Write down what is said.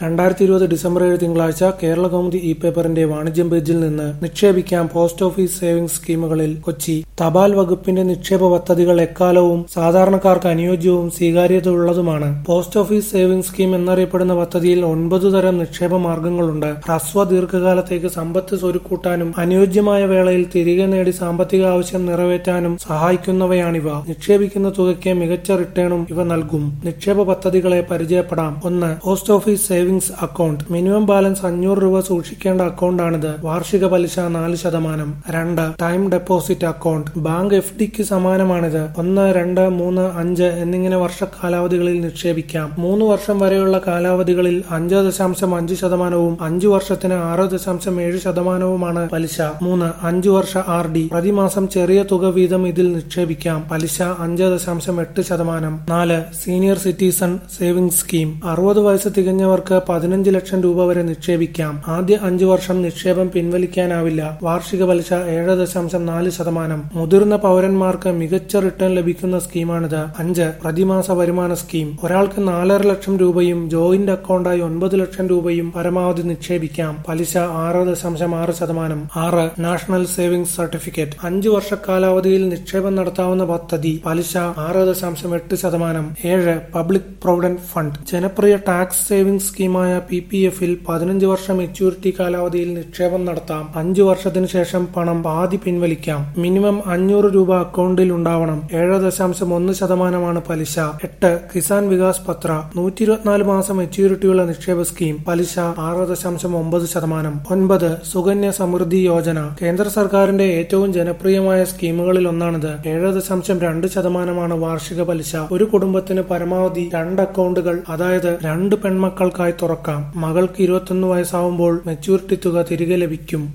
രണ്ടായിരത്തി ഇരുപത് ഡിസംബർ ഏഴ് തിങ്കളാഴ്ച കേരള കൗമുദി ഇ പേപ്പറിന്റെ വാണിജ്യം പേജിൽ നിന്ന് നിക്ഷേപിക്കാം പോസ്റ്റ് ഓഫീസ് സേവിംഗ്സ് സ്കീമുകളിൽ കൊച്ചി തപാൽ വകുപ്പിന്റെ നിക്ഷേപ പദ്ധതികൾ എക്കാലവും സാധാരണക്കാർക്ക് അനുയോജ്യവും സ്വീകാര്യതയുള്ളതുമാണ് പോസ്റ്റ് ഓഫീസ് സേവിംഗ്സ് സ്കീം എന്നറിയപ്പെടുന്ന പദ്ധതിയിൽ ഒൻപത് തരം നിക്ഷേപ മാർഗങ്ങളുണ്ട് ഹ്രസ്വ ദീർഘകാലത്തേക്ക് സമ്പത്ത് സ്വരുക്കൂട്ടാനും അനുയോജ്യമായ വേളയിൽ തിരികെ നേടി സാമ്പത്തിക ആവശ്യം നിറവേറ്റാനും സഹായിക്കുന്നവയാണിവ നിക്ഷേപിക്കുന്ന തുകയ്ക്ക് മികച്ച റിട്ടേണും ഇവ നൽകും നിക്ഷേപ പദ്ധതികളെ പരിചയപ്പെടാം ഒന്ന് post office savings account minimum balance അഞ്ഞൂറ് രൂപ സൂക്ഷിക്കേണ്ട അക്കൗണ്ടാണിത് വാർഷിക പലിശ നാല് ശതമാനം രണ്ട് time deposit account bank F ഡിക്ക് സമാനമാണിത് ഒന്ന് രണ്ട് മൂന്ന് അഞ്ച് എന്നിങ്ങനെ വർഷ കാലാവധികളിൽ നിക്ഷേപിക്കാം മൂന്ന് വർഷം വരെയുള്ള കാലാവധികളിൽ അഞ്ച് ദശാംശം അഞ്ച് ശതമാനവും അഞ്ചു വർഷത്തിന് ആറ് ദശാംശം ഏഴ് ശതമാനവുമാണ് പലിശ മൂന്ന് അഞ്ചു വർഷ ആർ ഡി പ്രതിമാസം ചെറിയ തുക വീതം ഇതിൽ നിക്ഷേപിക്കാം പലിശ അഞ്ച് ദശാംശം എട്ട് ശതമാനം നാല് സീനിയർ സിറ്റിസൺ സേവിംഗ്സ് സ്കീം അറുപത് വയസ്സ് തികഞ്ഞവർക്ക് പതിനഞ്ച് ലക്ഷം രൂപ വരെ നിക്ഷേപിക്കാം ആദ്യ അഞ്ചു വർഷം നിക്ഷേപം പിൻവലിക്കാനാവില്ല വാർഷിക പലിശ ഏഴ് ദശാംശം നാല് ശതമാനം മുതിർന്ന പൗരന്മാർക്ക് മികച്ച റിട്ടേൺ ലഭിക്കുന്ന സ്കീമാണിത് അഞ്ച് പ്രതിമാസ വരുമാന സ്കീം ഒരാൾക്ക് നാലര ലക്ഷം രൂപയും ജോയിന്റ് അക്കൗണ്ടായി ഒൻപത് ലക്ഷം രൂപയും പരമാവധി നിക്ഷേപിക്കാം പലിശ ആറ് ദശാംശം ആറ് ശതമാനം ആറ് നാഷണൽ സേവിംഗ്സ് സർട്ടിഫിക്കറ്റ് അഞ്ചു വർഷ കാലാവധിയിൽ നിക്ഷേപം നടത്താവുന്ന പദ്ധതി പലിശ ആറ് ദശാംശം എട്ട് ശതമാനം ഏഴ് പബ്ലിക് പ്രൊവിഡന്റ് ഫണ്ട് ജനപ്രിയ ടാക്സ് സേവിംഗ്സ് സ്കീമായ പി പി എഫിൽ പതിനഞ്ച് വർഷം മെച്യൂരിറ്റി കാലാവധിയിൽ നിക്ഷേപം നടത്താം അഞ്ചു വർഷത്തിനു ശേഷം പണം പാതി പിൻവലിക്കാം മിനിമം അഞ്ഞൂറ് രൂപ അക്കൗണ്ടിൽ ഉണ്ടാവണം ഏഴ് ദശാംശം ഒന്ന് ശതമാനമാണ് പലിശ എട്ട് കിസാൻ വികാസ് പത്ര നൂറ്റി ഇരുപത്തിനാല് മാസം മെച്യൂരിറ്റിയുള്ള നിക്ഷേപ സ്കീം പലിശ ആറ് ദശാംശം ഒമ്പത് ശതമാനം ഒൻപത് സുകന്യ സമൃദ്ധി യോജന കേന്ദ്ര സർക്കാരിന്റെ ഏറ്റവും ജനപ്രിയമായ സ്കീമുകളിൽ ഒന്നാണിത് ഏഴ് ദശാംശം രണ്ട് ശതമാനമാണ് വാർഷിക പലിശ ഒരു കുടുംബത്തിന് പരമാവധി രണ്ട് അക്കൗണ്ടുകൾ അതായത് രണ്ട് പെൺമക്കൾക്കായി തുറക്കാം മകൾക്ക് ഇരുപത്തൊന്ന് വയസ്സാവുമ്പോൾ മെച്യൂരിറ്റി തുക തിരികെ ലഭിക്കും